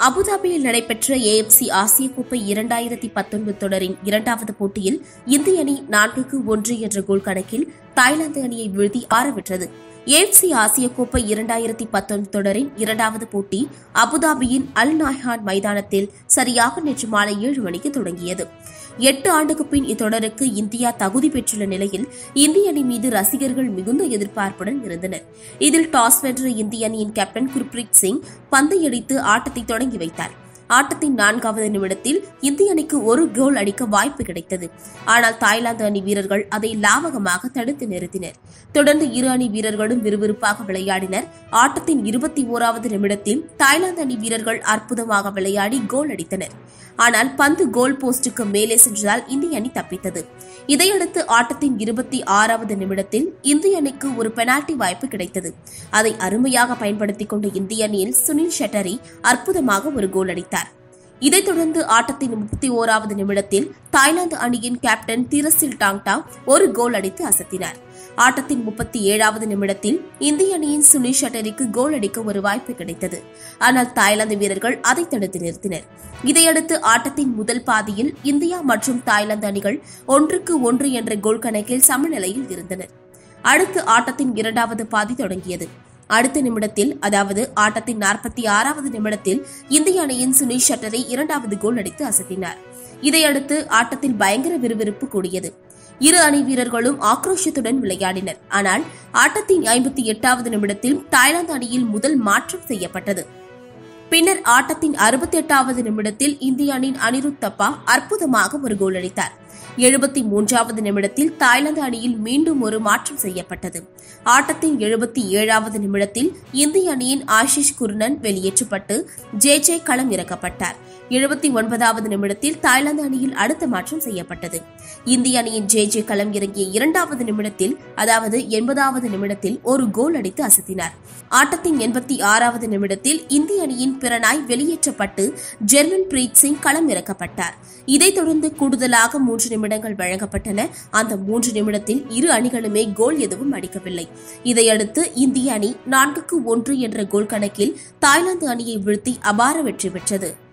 அபுதாபியில் நடைபெற்ற ஏஎஃப்சி ஆசிய கோப்பை இரண்டாயிரத்தி பத்தொன்பது தொடரின் இரண்டாவது போட்டியில் இந்திய அணி நான்குக்கு ஒன்று என்ற கோல் கணக்கில் தாய்லாந்து அணியை வீழ்த்தி ஆறவிட்டது ஏஎஃப்சி ஆசிய கோப்பை இரண்டாயிரத்தி பத்தொன்பது தொடரின் இரண்டாவது போட்டி அபுதாபியின் அல் நாய்ஹான் மைதானத்தில் சரியாக நேற்று மாலை ஏழு மணிக்கு தொடங்கியது எட்டு ஆண்டுக்கு பின் இத்தொடருக்கு இந்தியா தகுதி பெற்றுள்ள நிலையில் இந்திய அணி மீது ரசிகர்கள் மிகுந்த எதிர்பார்ப்புடன் இருந்தனர் இதில் டாஸ் வென்ற இந்திய அணியின் கேப்டன் குர்பிரீத் சிங் பந்தை அடித்து ஆட்டத்தை தொடங்கி வைத்தார் ஆட்டத்தின் நான்காவது நிமிடத்தில் இந்திய அணிக்கு ஒரு கோல் அடிக்க வாய்ப்பு கிடைத்தது ஆனால் தாய்லாந்து அணி வீரர்கள் அதை லாவகமாக தடுத்து நிறுத்தினர் தொடர்ந்து இரு அணி வீரர்களும் விறுவிறுப்பாக விளையாடினர் ஆட்டத்தின் இருபத்தி ஓராவது நிமிடத்தில் தாய்லாந்து அணி வீரர்கள் அற்புதமாக விளையாடி கோல் அடித்தனர் ஆனால் பந்து கோல் போஸ்டுக்கு மேலே சென்றதால் இந்திய அணி தப்பித்தது இதையடுத்து ஆட்டத்தின் இருபத்தி ஆறாவது நிமிடத்தில் இந்திய அணிக்கு ஒரு பெனால்டி வாய்ப்பு கிடைத்தது அதை அருமையாக பயன்படுத்திக் கொண்ட இந்திய அணியில் சுனில் ஷெட்டரி அற்புதமாக ஒரு கோல் அடித்தார் இதைத் தொடர்ந்து ஆட்டத்தின் முப்பத்தி ஓராவது நிமிடத்தில் தாய்லாந்து அணியின் கேப்டன் திரசில் டாங்டா ஒரு கோல் அடித்து அசத்தினார் ஆட்டத்தின் முப்பத்தி ஏழாவது நிமிடத்தில் இந்திய அணியின் சுனில் ஷட்டரிக்கு கோல் அடிக்க ஒரு வாய்ப்பு கிடைத்தது ஆனால் தாய்லாந்து வீரர்கள் அதை தடுத்து நிறுத்தினர் இதையடுத்து ஆட்டத்தின் முதல் பாதியில் இந்தியா மற்றும் தாய்லாந்து அணிகள் ஒன்றுக்கு ஒன்று என்ற கோல் கணக்கில் சமநிலையில் இருந்தனர் அடுத்து ஆட்டத்தின் இரண்டாவது பாதி தொடங்கியது அடுத்த நிமிடத்தில் அதாவது ஆட்டத்தின் நாற்பத்தி ஆறாவது நிமிடத்தில் இந்திய அணியின் சுனில் ஷட்டரை இரண்டாவது கோல் அடித்து அசத்தினார் இதையடுத்து ஆட்டத்தில் பயங்கர விறுவிறுப்பு கூடியது இரு அணி வீரர்களும் ஆக்ரோஷத்துடன் விளையாடினர் ஆனால் ஆட்டத்தின் ஐம்பத்தி எட்டாவது நிமிடத்தில் தாய்லாந்து அணியில் முதல் மாற்றம் செய்யப்பட்டது பின்னர் ஆட்டத்தின் அறுபத்தி எட்டாவது நிமிடத்தில் இந்திய அணியின் அனிருத் தப்பா அற்புதமாக ஒரு கோல் அடித்தார் எழுபத்தி மூன்றாவது நிமிடத்தில் தாய்லாந்து அணியில் மீண்டும் ஒரு மாற்றம் செய்யப்பட்டது ஆட்டத்தின் எழுபத்தி ஏழாவது நிமிடத்தில் இந்திய அணியின் ஆஷிஷ் குர்னன் வெளியேற்றப்பட்டு ஜே ஜே களம் இறக்கப்பட்டார் எழுபத்தி ஒன்பதாவது நிமிடத்தில் தாய்லாந்து அணியில் அடுத்த மாற்றம் செய்யப்பட்டது இந்திய அணியின் ஜே ஜே களம் இறங்கிய இரண்டாவது நிமிடத்தில் அதாவது எண்பதாவது நிமிடத்தில் ஒரு கோல் அடித்து அசத்தினார் ஆட்டத்தின் எண்பத்தி ஆறாவது நிமிடத்தில் இந்திய அணியின் பிறனாய் வெளியேற்றப்பட்டு ஜெர்மன் பிரீத் சிங் களம் இறக்கப்பட்டார் இதைத் தொடர்ந்து கூடுதலாக மூன்று நிமிடங்கள் வழங்கப்பட்டன அந்த மூன்று நிமிடத்தில் இரு அணிகளுமே கோல் எதுவும் அடிக்கவில்லை இதையடுத்து இந்திய அணி நான்குக்கு ஒன்று என்ற கோல் கணக்கில் தாய்லாந்து அணியை வீழ்த்தி அபார வெற்றி பெற்றது